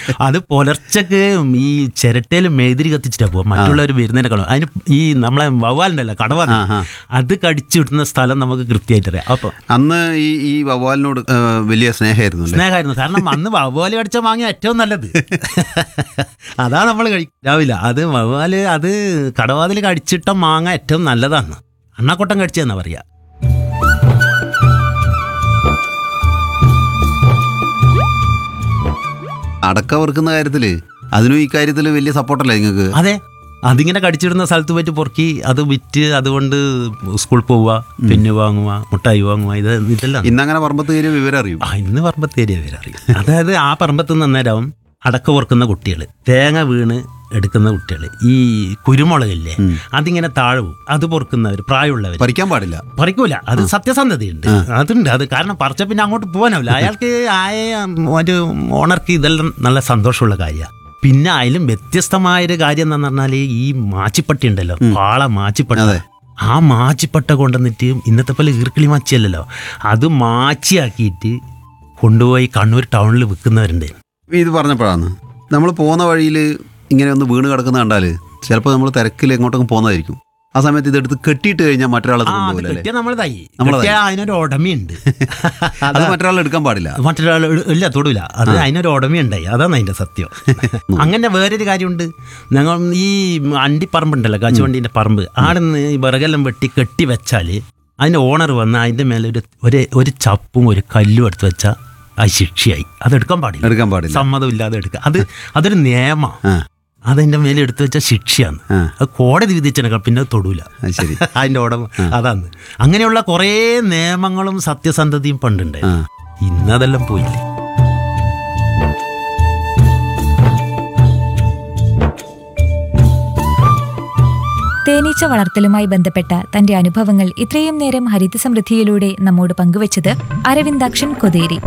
അത് പുലർച്ചക്ക് ഈ ചിരട്ടയിൽ മെഴുതിരി കത്തിച്ചിട്ടാ പോവാ മറ്റുള്ളവർ വരുന്നതിനെക്കാളും അതിന് ഈ നമ്മളെ വവ്വാലുണ്ടല്ലോ കടവ ആഹാ. അത് കടിച്ചു വിട്ടുന്ന സ്ഥലം നമുക്ക് കൃത്യമായിട്ട് അറിയാം അപ്പൊ അന്ന് ഈ ഈ വവ്വാലിനോട് ആ, വലിയ സ്നേഹമായിരുന്നു അല്ലേ സ്നേഹമായിരുന്നു കാരണം അന്ന് വവ്വാല് കടിച്ച മാങ്ങ ഏറ്റവും നല്ലത് അതാ നമ്മൾ കഴിക്കാവില്ല അത് വവ്വാല് അത് കടവാതിൽ കടിച്ചിട്ട മാങ്ങ ഏറ്റവും നല്ലതാണ് അണ്ണാക്കൊട്ടം കടിച്ചതെന്നാ പറയാ അടക്ക വറുക്കുന്ന കാര്യത്തില് അതിനും ഈ കാര്യത്തിൽ വലിയ സപ്പോർട്ടല്ലേ നിങ്ങൾക്ക് അതെ അതിങ്ങനെ കടിച്ചിടുന്ന സ്ഥലത്ത് പോയിട്ട് പൊറുക്കി അത് വിറ്റ് അതുകൊണ്ട് സ്കൂളിൽ പോവുക പെന്ന് വാങ്ങുക മുട്ടായി വാങ്ങുക ഇത് ഇതെല്ലാം ഇന്നങ്ങനെ പറമ്പത്ത് കയറിയ വിവരം അറിയും ആ ഇന്ന് പറമ്പത്തേരിയ പേരറിയും അതായത് ആ പറമ്പത്ത് നിന്ന് അന്നേരം അടക്ക പൊറുക്കുന്ന കുട്ടികൾ തേങ്ങ വീണ് എടുക്കുന്ന കുട്ടികൾ ഈ കുരുമുളകില്ലേ അതിങ്ങനെ താഴെ പോകും അത് പൊറുക്കുന്നവർ പ്രായമുള്ളവർ പറിക്കാൻ പാടില്ല പറിക്കൂല അത് സത്യസന്ധതയുണ്ട് അതുണ്ട് അത് കാരണം പറിച്ച പിന്നെ അങ്ങോട്ട് പോകാനാവില്ല അയാൾക്ക് ആയ ഒരു ഓണർക്ക് ഇതെല്ലാം നല്ല സന്തോഷമുള്ള കാര്യമാണ് പിന്നെ അതിലും വ്യത്യസ്തമായൊരു കാര്യം എന്താന്ന് പറഞ്ഞാൽ ഈ മാച്ചിപ്പട്ടി ഉണ്ടല്ലോ പാള മാച്ചിപ്പട്ട അതെ. ആ മാച്ചിപ്പട്ട കൊണ്ടുവന്നിട്ട് ഇന്നത്തെ പോലെ ഈർക്കിളി മാച്ചിയല്ലല്ലോ അത് മാച്ചിയാക്കിയിട്ട് കൊണ്ടുപോയി കണ്ണൂർ ടൗണിൽ വിൽക്കുന്നവരുണ്ട് ഇത് പറഞ്ഞപ്പോഴാണ് നമ്മൾ പോകുന്ന വഴിയിൽ ഇങ്ങനെ ഒന്ന് വീണ് കിടക്കുന്ന കണ്ടാൽ ചിലപ്പോൾ നമ്മൾ തിരക്കിൽ എങ്ങോട്ടൊക്കെ പോകുന്നതായിരിക്കും ആ സമയത്ത് ഇതെടുത്ത് കെട്ടിയിട്ട് കഴിഞ്ഞാൽ മറ്റൊരാളത് ആ അത് കൊണ്ടുപോകില്ല അല്ലേ കെട്ടിയ നമ്മളതായി നമ്മളതായി. കെട്ടിയ അതിനൊരു ഉടമയുണ്ട് അത് മറ്റൊരാൾ എടുക്കാൻ പാടില്ല മറ്റൊരാൾ ഇല്ല തൊടൂല അത് അതിനൊരു ഉടമയുണ്ടായി അതാണ് അതിന്റെ സത്യം അങ്ങനെ വേറൊരു കാര്യമുണ്ട് ഞങ്ങൾ ഈ അണ്ടിപ്പറമ്പുണ്ടല്ലോ കാച്ചുവണ്ടീൻ്റെ പറമ്പ് ആടെ നിന്ന് ഈ വിറകെല്ലാം വെട്ടി കെട്ടി വെച്ചാൽ അതിൻ്റെ ഓണർ വന്ന് അതിൻ്റെ മേലെ ഒരു ഒരു ഒരു ചപ്പും ഒരു കല്ലും എടുത്ത് വെച്ചാൽ അത് ശിക്ഷയായി അതെടുക്കാൻ പാടില്ല എടുക്കാൻ പാടില്ല സമ്മതമില്ലാതെ എടുക്കുക അത് അതൊരു നിയമമാണ് ആ അതിൻ്റെ മേലെ എടുത്തു വെച്ച ശിക്ഷയാണ് ആ. അത് കോടതി വിധിച്ചെടുക്കാം പിന്നെ അത് തൊടൂല അത് ശരി അതിൻ്റെ ഉടമ അതാണ് അങ്ങനെയുള്ള കുറേ നിയമങ്ങളും സത്യസന്ധതയും പണ്ടുണ്ടായി ആ ഇന്നതെല്ലാം പോയില്ലേ തേനീച്ച വളർത്തലുമായി ബന്ധപ്പെട്ട തന്റെ അനുഭവങ്ങൾ ഇത്രയും നേരം ഹരിതസമൃദ്ധിയിലൂടെ നമ്മോട് പങ്കുവച്ചത് അരവിന്ദാക്ഷൻ കൊതേരി